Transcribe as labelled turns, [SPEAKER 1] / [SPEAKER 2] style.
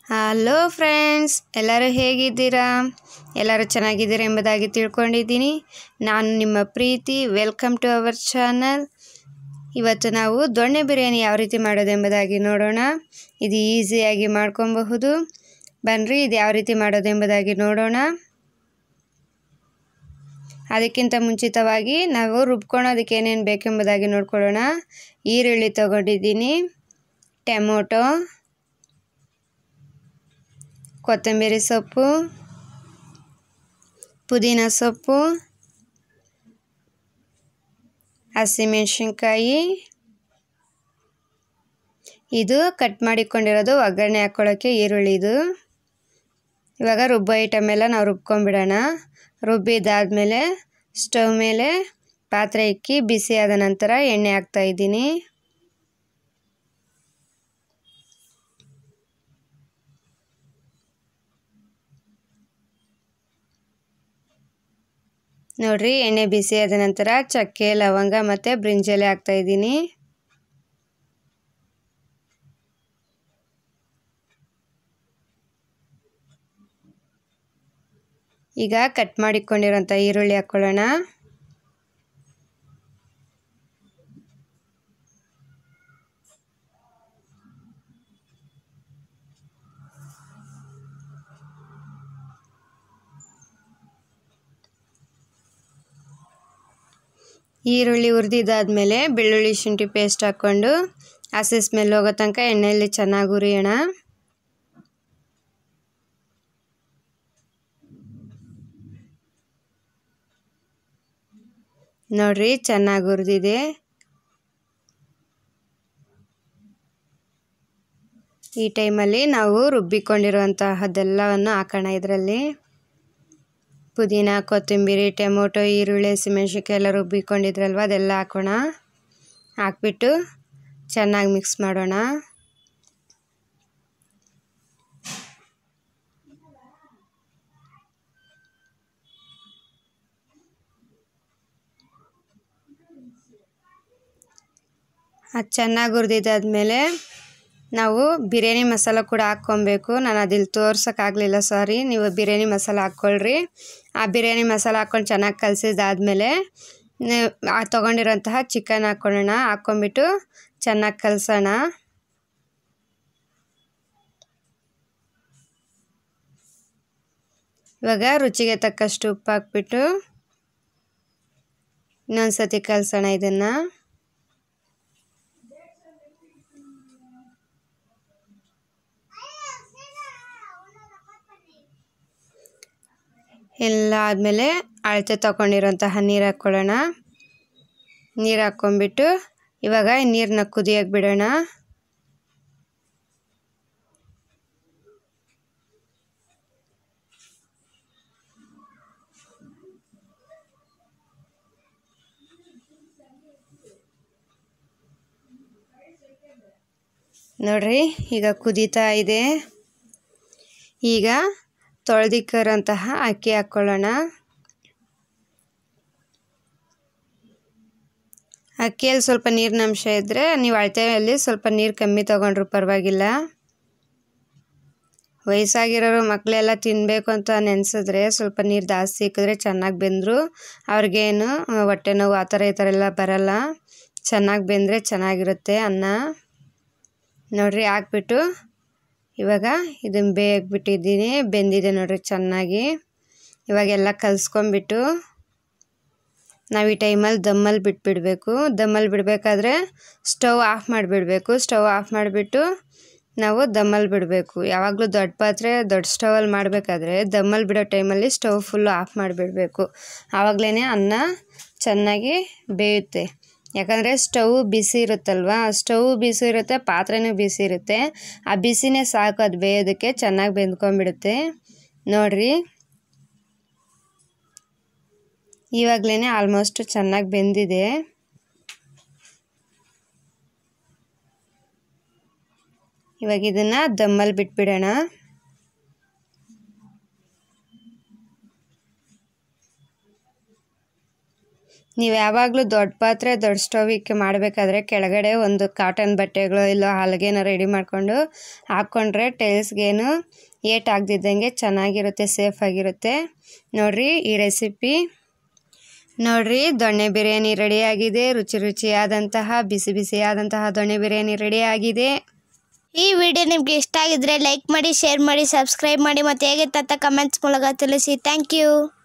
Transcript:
[SPEAKER 1] hello friends ಎಲ್ಲರೂ ಹೇಗಿದ್ದೀರಾ ಎಲ್ಲರೂ ಚೆನ್ನಾಗಿದ್ದೀರಾ ಎಂಬುದಾಗಿ ತಿಳ್ಕೊಂಡಿದ್ದೀನಿ ನಾನು ನಿಮ್ಮ ಪ್ರೀತಿ ವೆಲ್ಕಮ್ ಟು ಅವರ್ ಚಾನಲ್ ಇವತ್ತು ನಾವು ದೊಣ್ಣೆ ಬಿರಿಯಾನಿ ಯಾವ ರೀತಿ ಮಾಡೋದು ಎಂಬುದಾಗಿ ನೋಡೋಣ ಇದು ಈಸಿಯಾಗಿ ಮಾಡ್ಕೊಬಹುದು ಬನ್ನಿರಿ ಇದು ಯಾವ ರೀತಿ ಮಾಡೋದು ಎಂಬುದಾಗಿ ನೋಡೋಣ ಅದಕ್ಕಿಂತ ಮುಂಚಿತವಾಗಿ ನಾವು ರುಬ್ಕೊಳೋದಕ್ಕೆ ಏನೇನು ಬೇಕೆಂಬುದಾಗಿ ನೋಡ್ಕೊಳ್ಳೋಣ ಈರುಳ್ಳಿ ತಗೊಂಡಿದ್ದೀನಿ ಟೊಮೊಟೊ ಕೊತ್ತಂಬರಿ ಸೊಪ್ಪು ಪುದೀನ ಸೊಪ್ಪು ಹಸಿಮೆಣಸಿನ್ಕಾಯಿ ಇದು ಕಟ್ ಮಾಡಿಕೊಂಡಿರೋದು ಒಗ್ಗರಣೆ ಹಾಕ್ಕೊಳ್ಳೋಕ್ಕೆ ಈರುಳ್ಳಿ ಇದು ಇವಾಗ ರುಬ್ಬೋ ಐಟಮ್ ಎಲ್ಲ ನಾವು ರುಬ್ಕೊಂಡ್ಬಿಡೋಣ ರುಬ್ಬಿದ್ದಾದಮೇಲೆ ಸ್ಟವ್ ಮೇಲೆ ಪಾತ್ರೆ ಇಕ್ಕಿ ಬಿಸಿ ಆದ ನಂತರ ಎಣ್ಣೆ ಹಾಕ್ತಾ ಇದ್ದೀನಿ ನೋಡ್ರಿ ಎಣ್ಣೆ ಬಿಸಿ ಆದ ನಂತರ ಚಕ್ಕೆ ಲವಂಗ ಮತ್ತು ಬ್ರಿಂಜಾಲೆ ಹಾಕ್ತಾ ಇದ್ದೀನಿ ಈಗ ಕಟ್ ಮಾಡಿಕೊಂಡಿರೋಂಥ ಈರುಳ್ಳಿ ಹಾಕ್ಕೊಳ್ಳೋಣ ಈರುಳ್ಳಿ ಹುರಿದಿದ್ದಾದಮೇಲೆ ಬೆಳ್ಳುಳ್ಳಿ ಶುಂಠಿ ಪೇಸ್ಟ್ ಹಾಕ್ಕೊಂಡು ಹಸಿ ಸ್ಮೆಲ್ ಹೋಗೋ ತನಕ ಎಣ್ಣೆಯಲ್ಲಿ ಚೆನ್ನಾಗಿ ಹುರಿಯೋಣ ನೋಡ್ರಿ ಚೆನ್ನಾಗಿ ಹುರಿದಿದೆ ಈ ಟೈಮಲ್ಲಿ ನಾವು ರುಬ್ಬಿಕೊಂಡಿರುವಂತಹದ್ದೆಲ್ಲವನ್ನು ಹಾಕೋಣ ಇದರಲ್ಲಿ ಪುದೀನ ಕೊತ್ತಂಬರಿ ಟೊಮೊಟೊ ಈರುಳ್ಳಿ ಹಸಿಮೆಣ್ಸಿನ್ಕಾಯಿ ಎಲ್ಲ ರುಬ್ಬಿಕೊಂಡಿದ್ರಲ್ವ ಅದೆಲ್ಲ ಹಾಕೋಣ ಹಾಕ್ಬಿಟ್ಟು ಚೆನ್ನಾಗಿ ಮಿಕ್ಸ್ ಮಾಡೋಣ ಅದು ಚೆನ್ನಾಗಿ ಹುರಿದಿದ್ದಾದ್ಮೇಲೆ ನಾವು ಬಿರಿಯಾನಿ ಮಸಾಲ ಕೂಡ ಹಾಕ್ಕೊಬೇಕು ನಾನು ಅದಿಲ್ಲಿ ತೋರ್ಸೋಕ್ಕಾಗಲಿಲ್ಲ ಸಾರಿ ನೀವು ಬಿರಿಯಾನಿ ಮಸಾಲ ಹಾಕ್ಕೊಳ್ರಿ ಆ ಬಿರಿಯಾನಿ ಮಸಾಲ ಹಾಕ್ಕೊಂಡು ಚೆನ್ನಾಗಿ ಕಲಸಿದಾದ್ಮೇಲೆ ತೊಗೊಂಡಿರೋಂತಹ ಚಿಕನ್ ಹಾಕ್ಕೊಳ್ಳೋಣ ಹಾಕ್ಕೊಂಬಿಟ್ಟು ಚೆನ್ನಾಗಿ ಕಲಸೋಣ ಇವಾಗ ರುಚಿಗೆ ತಕ್ಕಷ್ಟು ಉಪ್ಪು ಹಾಕ್ಬಿಟ್ಟು ಇನ್ನೊಂದು ಸತಿ ಕಲಸೋಣ ಇದನ್ನು ಎಲ್ಲ ಆದಮೇಲೆ ಅಳತೆ ತಗೊಂಡಿರೋಂತಹ ನೀರು ಹಾಕ್ಕೊಳ್ಳೋಣ ನೀರು ಹಾಕ್ಕೊಂಬಿಟ್ಟು ಇವಾಗ ನೀರನ್ನ ಕುದಿಯೋಕೆ ಬಿಡೋಣ ನೋಡ್ರಿ ಈಗ ಕುದೀತಾ ಇದೆ ಈಗ ತೊಳೆದಿಕ್ಕರಂತಹ ಅಕ್ಕಿ ಹಾಕ್ಕೊಳ್ಳೋಣ ಅಕ್ಕಿಯಲ್ಲಿ ಸ್ವಲ್ಪ ನೀರಿನ ಅಂಶ ಇದ್ದರೆ ನೀವು ಅಳತೆಯಲ್ಲಿ ಸ್ವಲ್ಪ ನೀರು ಕಮ್ಮಿ ತೊಗೊಂಡ್ರು ಪರವಾಗಿಲ್ಲ ವಯಸ್ಸಾಗಿರೋರು ಮಕ್ಕಳೆಲ್ಲ ತಿನ್ನಬೇಕು ಅಂತ ನೆನೆಸಿದ್ರೆ ಸ್ವಲ್ಪ ನೀರು ಜಾಸ್ತಿ ಇಕ್ಕಿದ್ರೆ ಚೆನ್ನಾಗಿ ಬೆಂದರು ಅವ್ರಿಗೇನು ಹೊಟ್ಟೆ ನೋವು ಆ ಥರ ಈ ಥರ ಎಲ್ಲ ಬರಲ್ಲ ಚೆನ್ನಾಗಿ ಬೆಂದರೆ ಚೆನ್ನಾಗಿರುತ್ತೆ ಅನ್ನ ನೋಡ್ರಿ ಹಾಕ್ಬಿಟ್ಟು ಇವಾಗ ಇದನ್ನು ಬೇಯಕ್ಬಿಟ್ಟಿದ್ದೀನಿ ಬೆಂದಿದೆ ನೋಡ್ರಿ ಚೆನ್ನಾಗಿ ಇವಾಗೆಲ್ಲ ಕಲಿಸ್ಕೊಂಬಿಟ್ಟು ನಾವು ಈ ಟೈಮಲ್ಲಿ ದಮ್ಮಲ್ಲಿ ಬಿಟ್ಬಿಡಬೇಕು ದಮ್ಮಲ್ಲಿ ಬಿಡಬೇಕಾದ್ರೆ ಸ್ಟವ್ ಆಫ್ ಮಾಡಿಬಿಡಬೇಕು ಸ್ಟವ್ ಆಫ್ ಮಾಡಿಬಿಟ್ಟು ನಾವು ದಮ್ಮಲ್ಲಿ ಬಿಡಬೇಕು ಯಾವಾಗಲೂ ದೊಡ್ಡ ಪಾತ್ರೆ ದೊಡ್ಡ ಸ್ಟವಲ್ಲಿ ಮಾಡಬೇಕಾದ್ರೆ ದಮ್ಮಲ್ಲಿ ಬಿಡೋ ಟೈಮಲ್ಲಿ ಸ್ಟವ್ ಫುಲ್ಲು ಆಫ್ ಮಾಡಿಬಿಡಬೇಕು ಆವಾಗಲೇ ಅನ್ನ ಚೆನ್ನಾಗಿ ಬೇಯುತ್ತೆ ಯಾಕಂದರೆ ಸ್ಟವ್ ಬಿಸಿ ಇರುತ್ತಲ್ವ ಸ್ಟವ್ ಬಿಸಿ ಇರುತ್ತೆ ಪಾತ್ರೆನೂ ಬಿಸಿ ಇರುತ್ತೆ ಆ ಬಿಸಿನೇ ಸಾಕು ಅದು ಬೇಯೋದಕ್ಕೆ ಚೆನ್ನಾಗಿ ಬೆಂದ್ಕೊಂಡ್ಬಿಡುತ್ತೆ ನೋಡಿರಿ ಇವಾಗಲೇ ಆಲ್ಮೋಸ್ಟ್ ಚೆನ್ನಾಗಿ ಬೆಂದಿದೆ ಇವಾಗ ಇದನ್ನು ದಮ್ಮಲ್ಲಿ ಬಿಟ್ಬಿಡೋಣ ನೀವು ಯಾವಾಗಲೂ ದೊಡ್ಡ ಪಾತ್ರೆ ದೊಡ್ಡ ಸ್ಟವ್ ಇಕ್ಕಿ ಮಾಡಬೇಕಾದ್ರೆ ಕೆಳಗಡೆ ಒಂದು ಕಾಟನ್ ಬಟ್ಟೆಗಳು ಇಲ್ಲ ಹಲಗೆನ ರೆಡಿ ಮಾಡಿಕೊಂಡು ಹಾಕ್ಕೊಂಡ್ರೆ ಟೈಲ್ಸ್ಗೇನು ಏಟ್ ಆಗದಿದ್ದಂಗೆ ಚೆನ್ನಾಗಿರುತ್ತೆ ಸೇಫ್ ಆಗಿರುತ್ತೆ ನೋಡ್ರಿ ಈ ರೆಸಿಪಿ ನೋಡ್ರಿ ದೊಣ್ಣೆ ಬಿರಿಯಾನಿ ರೆಡಿಯಾಗಿದೆ ರುಚಿ ರುಚಿಯಾದಂತಹ ಬಿಸಿ ಬಿಸಿಯಾದಂತಹ ದೊಣ್ಣೆ ಬಿರಿಯಾನಿ ರೆಡಿಯಾಗಿದೆ
[SPEAKER 2] ಈ ವಿಡಿಯೋ ನಿಮಗೆ ಇಷ್ಟ ಆಗಿದ್ರೆ ಲೈಕ್ ಮಾಡಿ ಶೇರ್ ಮಾಡಿ ಸಬ್ಸ್ಕ್ರೈಬ್ ಮಾಡಿ ಮತ್ತು ಹೇಗೆ ಅಂತ ಕಮೆಂಟ್ಸ್ ಮೂಲಕ ತಿಳಿಸಿ ಥ್ಯಾಂಕ್ ಯು